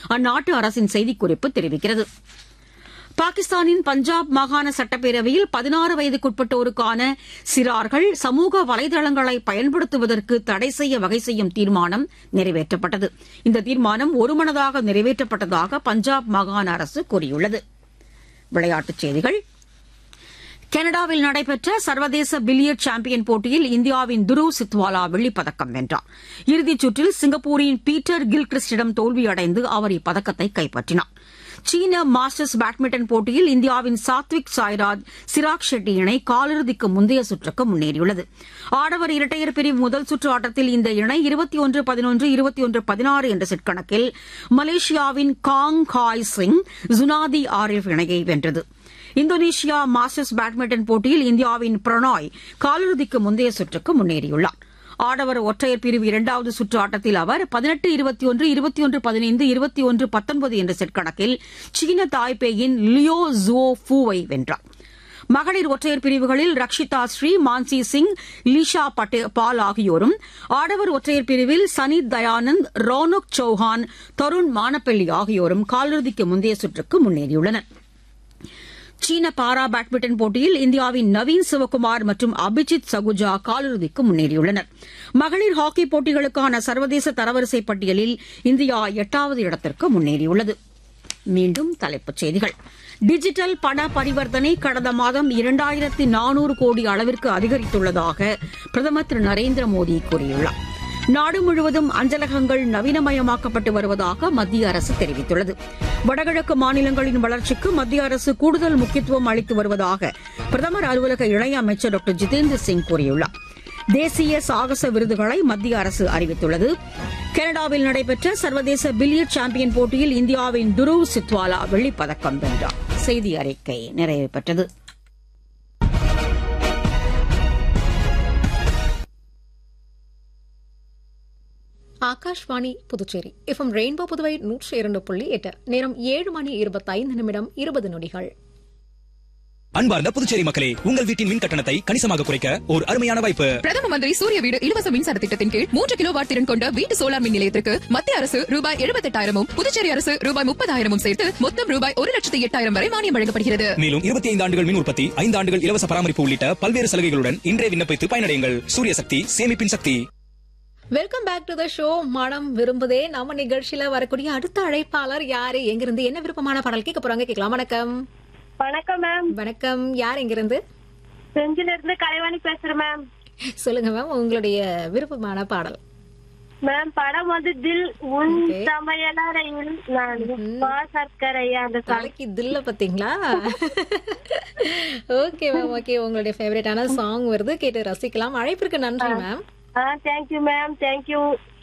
அந்நாட்டு அரசின் செய்திக்குறிப்பு தெரிவிக்கிறது பாகிஸ்தானின் பஞ்சாப் மாகாண சட்டப்பேரவையில் பதினாறு வயதுக்குட்பட்டோருக்கான சிறார்கள் சமூக வலைதளங்களை பயன்படுத்துவதற்கு தடை செய்ய வகை செய்யும் தீர்மானம் நிறைவேற்றப்பட்டது இந்த தீர்மானம் ஒருமனதாக நிறைவேற்றப்பட்டதாக பஞ்சாப் மாகாண அரசு கூறியுள்ளது விளையாட்டுச் செய்திகள் கனடாவில் நடைபெற்ற சர்வதேச பில்லியர்ட் சாம்பியன் போட்டியில் இந்தியாவின் துருவ் சித்வாலா வெள்ளிப்பதக்கம் வென்றார் இறுதிச் சுற்றில் சிங்கப்பூரின் பீட்டர் கில்கிறிஸ்டிடம் தோல்வியடைந்து அவர் இப்பதக்கத்தை கைப்பற்றினார் சீன மாஸ்டர்ஸ் பேட்மிண்டன் போட்டியில் இந்தியாவின் சாத்விக் சாய்ராஜ் சிராக் ஷெட்டி இணை காலிறுதிக்கு முந்தைய சுற்றுக்கு முன்னேறியுள்ளது ஆடவர் இரட்டையர் பிரிவு முதல் சுற்று ஆட்டத்தில் இந்த இணை இருபத்தி ஒன்று பதினொன்று இருபத்தி ஒன்று பதினாறு என்ற செட் கணக்கில் மலேசியாவின் காங் காய் சிங் ஜுனாதி ஆரிஃப் இணையை வென்றது இந்தோனேஷியா மாஸ்டர்ஸ் பேட்மிண்டன் போட்டியில் இந்தியாவின் பிரணாய் காலிறுதிக்கு முந்தைய சுற்றுக்கு முன்னேறியுள்ளார் ஆடவர் ஒற்றையர் பிரிவு இரண்டாவது சுற்று ஆட்டத்தில் அவர் பதினெட்டு இருபத்தி ஒன்று இருபத்தி ஒன்று பதினைந்து இருபத்தி ஒன்று பத்தொன்பது என்ற செட் கணக்கில் சீன தாய்பேயின் லியோ ஜுவோ ஃபூவை வென்றார் மகளிர் ஒற்றையர் பிரிவுகளில் ரக்ஷிதா ஸ்ரீ மான்சி சிங் லீஷா பட்டே பால் ஆகியோரும் ஆடவர் ஒற்றையர் பிரிவில் சனித் தயானந்த் ரோனக் சௌஹான் தருண் மானப்பள்ளி ஆகியோரும் காலிறுதிக்கு முந்தைய சுற்றுக்கு முன்னேறியுள்ளனா் சீன பாரா பேட்மிண்டன் போட்டியில் இந்தியாவின் நவீன் சிவகுமார் மற்றும் அபிஜித் சகுஜா காலிறுதிக்கு முன்னேறியுள்ளனர் மகளிர் ஹாக்கி போட்டிகளுக்கான சர்வதேச தரவரிசை பட்டியலில் இந்தியா எட்டாவது இடத்திற்கு முன்னேறியுள்ளது மீண்டும் தலைப்புச் செய்திகள் டிஜிட்டல் பண பரிவர்த்தனை கடந்த மாதம் இரண்டாயிரத்தி நானூறு கோடி அளவிற்கு அதிகரித்துள்ளதாக பிரதமர் திரு நரேந்திர மோடி கூறியுள்ளார் நாடு முழுவதும் அஞ்சலகங்கள் நவீனமயமாக்கப்பட்டு வருவதாக மத்திய அரசு தெரிவித்துள்ளது வடகிழக்கு மாநிலங்களின் வளர்ச்சிக்கு மத்திய அரசு கூடுதல் முக்கியத்துவம் அளித்து வருவதாக பிரதமர் அலுவலக இணையமைச்சர் டாக்டர் ஜிதேந்திர சிங் கூறியுள்ளார் தேசிய சாகச விருதுகளை மத்திய அரசு அறிவித்துள்ளது கனடாவில் நடைபெற்ற சர்வதேச பில்லியர்ட் சாம்பியன் போட்டியில் இந்தியாவின் துருவ் சித்வாலா வெள்ளிப்பதக்கம் வென்றார் செய்தி அறிக்கை நிறைவு பெற்றது ஆகாஷ்வாணி புதுச்சேரி எஃப்எம் ரெயின்போ புதுவை நூற்றி இரண்டு புள்ளி எட்டு நேரம் ஏழு மணி இருபத்தைந்து நிமிடம் இருபது நொடிகள் அன்பார்ந்த புதுச்சேரி மக்களே உங்கள் வீட்டின் மின் கட்டணத்தை கணிசமாக குறைக்க ஒரு அருமையான வாய்ப்பு பிரதம மந்திரி சூரிய வீடு இலவச மின்சார திட்டத்தின் கீழ் மூன்று கிலோ வாட் திறன் கொண்ட வீட்டு சோலார் மின் நிலையத்திற்கு மத்திய அரசு ரூபாய் எழுபத்தெட்டாயிரமும் புதுச்சேரி அரசு ரூபாய் முப்பதாயிரமும் சேர்த்து மொத்தம் ரூபாய் ஒரு லட்சத்தி எட்டாயிரம் வரை மானியம் வழங்கப்படுகிறது மேலும் இருபத்தி ஐந்து ஆண்டுகள் மின் உற்பத்தி ஐந்து ஆண்டுகள் இலவச பராமரிப்பு உள்ளிட்ட பல்வேறு சலுகைகளுடன் இன்றே விண்ணப்பித்து பயனடையுங்கள் சூரிய சக்தி சேமிப்பின் சக்தி welcome back to the show மனம் விரும்புதே நம்ம நிகழ்ச்சியில வரக்கூடிய அடுத்த அழைப்பாளர் யாரு எங்கிருந்து என்ன விருப்பமான பாடல் கேட்க போறாங்க கேட்கலாம் வணக்கம் வணக்கம் மேம் வணக்கம் யார் எங்கிருந்து செஞ்சில இருந்து கலைவாணி பேசுறேன் மேம் சொல்லுங்க மேம் உங்களுடைய விருப்பமான பாடல் மேம் படம் வந்து தில் உன் Okay. சமையலறையில் நான் உப்பா சர்க்கரையா அந்த song. தலைக்கு தில்ல பாத்தீங்களா ஓகே மேம் ஓகே உங்களுடைய ஃபேவரட்டான சாங் வருது கேட்டு ரசிக்கலாம் அழைப்பிற்கு நன்றி ma'am ah thank you ma'am thank you